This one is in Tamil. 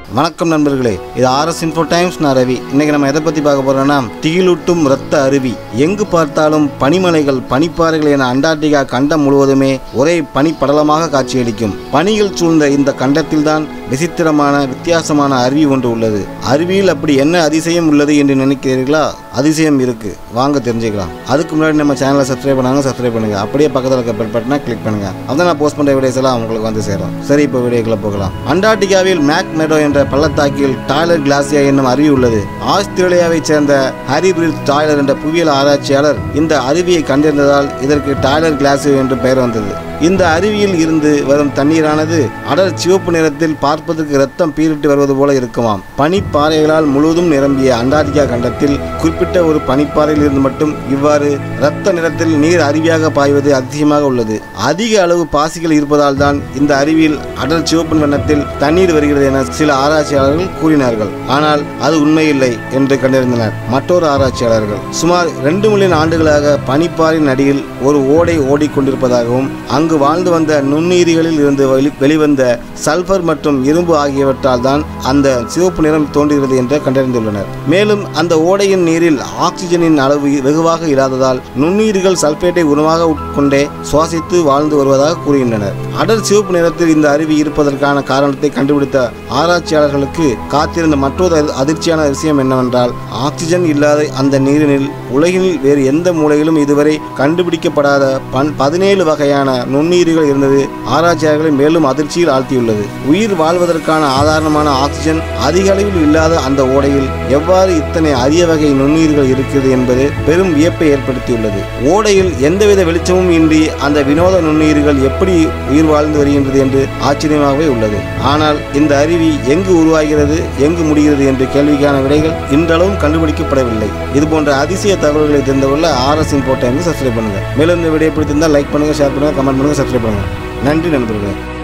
வணக்கம் நண்பர்களே இது ஆர்எஸ் இன்ஃபோ டைம்ஸ் நான் ரவி இன்னைக்கு நம்ம எதை பற்றி பார்க்க போறோம்னா திகிலூட்டும் இரத்த அருவி எங்கு பார்த்தாலும் பனிமலைகள் பனிப்பாறைகள் என அண்டார்டிகா கண்டம் முழுவதுமே ஒரே பனிப்படலமாக காட்சியளிக்கும் பனிகள் சூழ்ந்த இந்த கண்டத்தில்தான் விசித்திரமான வித்தியாசமான அருவி ஒன்று உள்ளது அருவியில் அப்படி என்ன அதிசயம் உள்ளது என்று நினைக்கிறீர்களா அதிசயம் இருக்கு வாங்க தெரிஞ்சுக்கலாம் அதுக்கு முன்னாடி நம்ம சேனலை சப்ஸ்கிரைப் பண்ணாங்க சப்ஸ்கிரைப் பண்ணுங்க அப்படியே பக்கத்தில் இருக்க பெல் பட்டனை கிளிக் பண்ணுங்க அப்பதான் நான் போஸ்ட் பண்ற வீடியோஸ் எல்லாம் உங்களுக்கு வந்து சேரும் சரி இப்போ வீடியோக்குள்ள போகலாம் அண்டார்டிகாவில் மேக் மெடோ என்ற பள்ளத்தாக்கில் டாய்லர் கிளாசியா என்னும் அருவி உள்ளது ஆஸ்திரேலியாவைச் சேர்ந்த ஹாரி பிரித் டாய்லர் என்ற புவியியல் ஆராய்ச்சியாளர் இந்த அருவியை கண்டிருந்ததால் இதற்கு டாய்லர் கிளாசியோ என்று பெயர் வந்தது இந்த அருவியில் இருந்து வரும் தண்ணீரானது அடர் சிவப்பு நிறத்தில் பார்ப்பதற்கு இரத்தம் பீரிட்டு வருவது போல இருக்குமாம் பனிப்பாறைகளால் முழுவதும் நிரம்பிய அண்டார்டிகா கண்டத்தில் குறிப்பிட்ட ஒரு பனிப்பாறையில் இருந்து மட்டும் இவ்வாறு இரத்த நிறத்தில் நீர் அருவியாக பாய்வது அதிசயமாக உள்ளது அதிக அளவு பாசிகள் இருப்பதால் தான் இந்த அருவியில் அடர் சிவப்பு வண்ணத்தில் தண்ணீர் வருகிறது என சில ஆராய்ச்சியாளர்கள் கூறினார்கள் ஆனால் அது உண்மையில்லை என்று கண்டறிந்தனர் மற்றொரு ஆராய்ச்சியாளர்கள் சுமார் ரெண்டு மில்லியன் ஆண்டுகளாக பனிப்பாறையின் அடியில் ஒரு ஓடை ஓடிக்கொண்டிருப்பதாகவும் அங்கு வாழ்ந்து வந்த நுண்ணுயிரிகளில் இருந்து வெளி- வெளிவந்த சல்பர் மற்றும் இரும்பு ஆகியவற்றால் தான் அந்த சிவப்பு நிறம் தோன்றுகிறது என்று கண்டறிந்துள்ளனர் மேலும் அந்த ஓடையின் நீரில் ஆக்சிஜனின் அளவு வெகுவாக இல்லாததால் நுண்ணுயிர்கள் சல்பேட்டை உணவாக உட்கொண்டே சுவாசித்து வாழ்ந்து வருவதாக கூறுகின்றனர் அடர் சிவப்பு நிறத்தில் இந்த அருவி இருப்பதற்கான காரணத்தை கண்டுபிடித்த ஆராய்ச்சியாளர்களுக்கு காத்திருந்த மற்றொரு அதி- அதிர்ச்சியான விஷயம் என்னவென்றால் ஆக்சிஜன் இல்லாத அந்த நீரினில் உலகில் வேறு எந்த மூலையிலும் இதுவரை கண்டுபிடிக்கப்படாத பன் பதினேழு வகையான நுண்ணுயிர்கள் இருந்தது ஆராய்ச்சியாளர்களை மேலும் அதிர்ச்சியில் ஆழ்த்தியுள்ளது உயிர் வாழ்வதற்கான ஆதாரமான ஆக்சிஜன் அதிக அளவில் இல்லாத அந்த ஓடையில் எவ்வாறு இத்தனை அரிய வகை நுண்ணுயிர்கள் இருக்கிறது என்பது பெரும் வியப்பை ஏற்படுத்தியுள்ளது ஓடையில் எந்தவித வெளிச்சமும் இன்றி அந்த வினோத நுண்ணுயிர்கள் எப்படி உயிர் வாழ்ந்து வருகின்றது என்று ஆச்சரியமாகவே உள்ளது ஆனால் இந்த அருவி எங்கு உருவாகிறது எங்கு முடிகிறது என்ற கேள்விக்கான விடைகள் இன்றளவும் கண்டுபிடிக்கப்படவில்லை இது போன்ற அதிசய தகவல்களை தெரிந்து கொள்ள ஆர்எஸ் இன்போட்டை சப்ஸ்கிரைப் பண்ணுங்க மேலும் இந்த வீடியோ பிடித்திருந்தால் லைக் பண்ணுங்க ஷேர் பண்ணுங்க கமெண்ட் பண்ணுங்க சப்ஸ்கிரைப் பண்ணுங்க நன்றி நண்பர்களே